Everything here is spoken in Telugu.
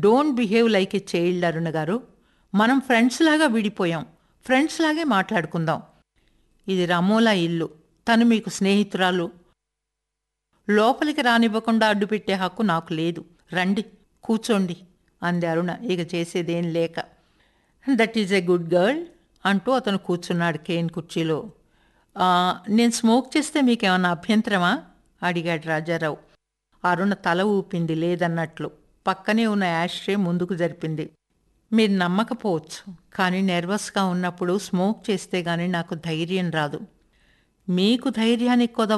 don't behave like a child Aruna garu మనం ఫ్రెండ్స్ లాగా విడిపోయాం ఫ్రెండ్స్ లాగే మాట్లాడుకుందాం ఇది రమోలా ఇల్లు తను మీకు స్నేహితురాలు లోపలికి రానివ్వకుండా అడ్డుపెట్టే హక్కు నాకు లేదు రండి కూర్చోండి అంది అరుణ ఇక చేసేదేం లేక that is a good girl అంటూ అతను కూర్చున్నాడు కేన్ కుర్చీలో "ఆ, నేను స్మోక్ చేస్తే మీకేమన్నా అభ్యంతరమా అడిగాడు రాజారావు అరుణ తల ఊపింది లేదన్నట్లు పక్కనే ఉన్న యాష్ట్రే ముందుకు జరిపింది మీరు నమ్మకపోవచ్చు కానీ నెర్వస్గా ఉన్నప్పుడు స్మోక్ చేస్తే గానీ నాకు ధైర్యం రాదు మీకు ధైర్యానికి కొదవ